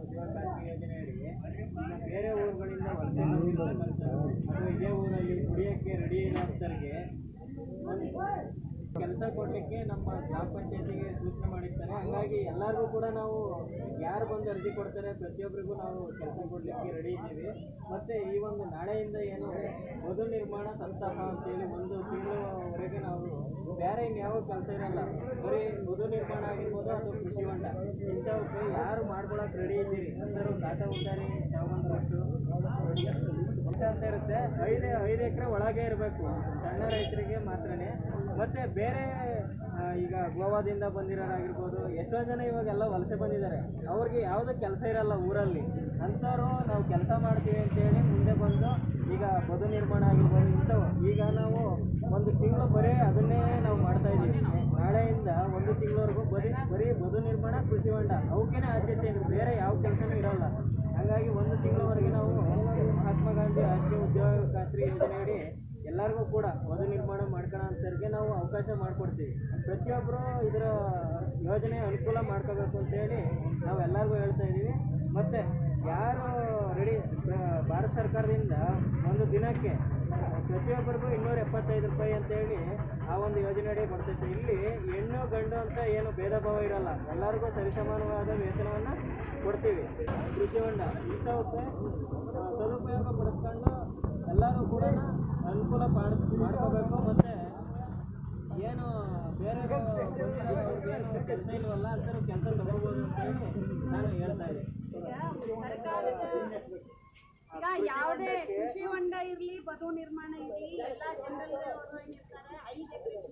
ಉದ್ಯೋಗ ಖಾತ್ರಿ ಯೋಜನೆ ಅಡಿ ಈಗ ಬೇರೆ ಊರುಗಳಿಂದ ವಲಸೆ ಬಂದಿರ್ತಕ್ಕಂಥವ್ರು ಅಥವಾ ಇದೇ ಊರಲ್ಲಿ ದುಡಿಯೋಕ್ಕೆ ರೆಡಿ ಇರೋಂಥವ್ರಿಗೆ ಒಂದು ಕೆಲಸ ಕೊಡಲಿಕ್ಕೆ ನಮ್ಮ ಗ್ರಾಮ ಪಂಚಾಯತಿಗೆ ಸೂಚನೆ ಮಾಡಿರ್ತಾರೆ ಹಂಗಾಗಿ ಎಲ್ಲರಿಗೂ ಕೂಡ ನಾವು ಯಾರು ಬಂದು ಅರ್ಜಿ ಕೊಡ್ತಾರೆ ಪ್ರತಿಯೊಬ್ಬರಿಗೂ ನಾವು ಕೆಲಸ ಕೊಡಲಿಕ್ಕೆ ರೆಡಿ ಇದ್ದೀವಿ ಮತ್ತು ಈ ಒಂದು ನಾಳೆಯಿಂದ ಏನು ಮಧು ನಿರ್ಮಾಣ ಸಪ್ತಾಹ ಅಂತೇಳಿ ಒಂದು ತಿಂಗಳವರೆಗೆ ನಾವು ಬೇರೆ ಇನ್ಯಾವ ಕೆಲಸ ಇರಲ್ಲ ಬರೀ ಮಧು ನಿರ್ಮಾಣ ಆಗಿರ್ಬೋದು ಅಥವಾ ಕೃಷಿ ಹೊಂಡ ಇಂಥವಕ್ಕೆ ಯಾರು ಮಾಡ್ಕೊಳಕ್ಕೆ ರೆಡಿ ಇದ್ದೀರಿ ಎಲ್ಲರೂ ಕಾಟ ಉಂಟಾರಿ ತಗೊಂಡ್ರಷ್ಟು ವರ್ಷ ಅಂತ ಇರುತ್ತೆ ಐದು ಐದು ಎಕರೆ ಒಳಗೆ ಇರಬೇಕು ಸಣ್ಣ ರೈತರಿಗೆ ಮಾತ್ರನೇ ಮತ್ತು ಬೇರೆ ಆ, ಈಗ ಗೋವಾದಿಂದ ಬಂದಿರೋರಾಗಿರ್ಬೋದು ಎಷ್ಟೋ ಜನ ಇವಾಗೆಲ್ಲ ವಲಸೆ ಬಂದಿದ್ದಾರೆ ಅವ್ರಿಗೆ ಯಾವುದೂ ಕೆಲಸ ಇರಲ್ಲ ಊರಲ್ಲಿ ಅಂಥವ್ರು ನಾವು ಕೆಲಸ ಮಾಡ್ತೀವಿ ಅಂತೇಳಿ ಮುಂದೆ ಬಂದು ಈಗ ಬದು ನಿರ್ಮಾಣ ಆಗಿರ್ಬೋದು ಇಂಥವು ಈಗ ನಾವು ಒಂದು ತಿಂಗಳು ಬರೀ ಅದನ್ನೇ ನಾವು ಮಾಡ್ತಾ ಇದ್ದೀವಿ ನಾಳೆಯಿಂದ ಒಂದು ತಿಂಗಳವರೆಗೂ ಬರೀ ಬರೀ ಬದು ನಿರ್ಮಾಣ ಕೃಷಿ ಹೊಂಡ ಅವಕ್ಕೇ ಆದ್ಯತೆ ಇದೆ ಬೇರೆ ಯಾವ ಕೆಲಸನೂ ಇರೋಲ್ಲ ಹಾಗಾಗಿ ಒಂದು ತಿಂಗಳವರೆಗೆ ನಾವು ಮಹಾತ್ಮ ಗಾಂಧಿ ರಾಷ್ಟ್ರೀಯ ಉದ್ಯೋಗ ಖಾತ್ರಿ ಯೋಜನೆಯಡಿ ಎಲ್ಲರಿಗೂ ಕೂಡ ಮಧು ನಿರ್ಮಾಣ ಮಾಡ್ಕೊಳ್ಳೋಂಥವ್ರಿಗೆ ನಾವು ಅವಕಾಶ ಮಾಡಿಕೊಡ್ತೀವಿ ಪ್ರತಿಯೊಬ್ಬರು ಇದರ ಯೋಜನೆ ಅನುಕೂಲ ಮಾಡ್ಕೋಬೇಕು ಅಂತೇಳಿ ನಾವು ಎಲ್ಲರಿಗೂ ಹೇಳ್ತಾ ಇದ್ದೀವಿ ಮತ್ತು ಯಾರು ರೆಡಿ ಭಾರತ ಸರ್ಕಾರದಿಂದ ಒಂದು ದಿನಕ್ಕೆ ಪ್ರತಿಯೊಬ್ಬರಿಗೂ ಇನ್ನೂರ ಎಪ್ಪತ್ತೈದು ರೂಪಾಯಿ ಅಂತೇಳಿ ಆ ಒಂದು ಯೋಜನೆಯಡಿ ಬರ್ತೈತೆ ಇಲ್ಲಿ ಹೆಣ್ಣು ಗಂಡು ಅಂತ ಏನು ಭೇದ ಭಾವ ಇರಲ್ಲ ಎಲ್ಲರಿಗೂ ಸರಿಸಮಾನವಾದ ವೇತನವನ್ನು ಕೊಡ್ತೀವಿ ಕೃಷಿ ಹೊಂಡ ಇಂಥವಕ್ಕೆ ಆ, ಸದುಪಯೋಗ ಪಡಿಸ್ಕೊಂಡು ಎಲ್ಲರೂ ಕೂಡ ಅನುಕೂಲ ಮಾಡ್ ಮಾಡ್ಕೋಬೇಕು ಮತ್ತು ಏನು ಬೇರೆ ಏನು ಕೆಲಸ ಇಲ್ವಲ್ಲ ಅಂಥವ್ರು ಕೆಲಸ ತಗೋಬೋದು ಅಂತೇಳಿ ನಾನು ಹೇಳ್ತಾ ಇದ್ದೀನಿ ಈಗ ಯಾವುದೇ ಕೃಷಿ ಹೊಂಡ ಇರ್ಲಿ ಬದು ನಿರ್ಮಾಣ ಇರ್ಲಿ ಎಲ್ಲ ಜನರಲ್ ಇರ್ತಾರೆ ಐದು ಎಕರೆ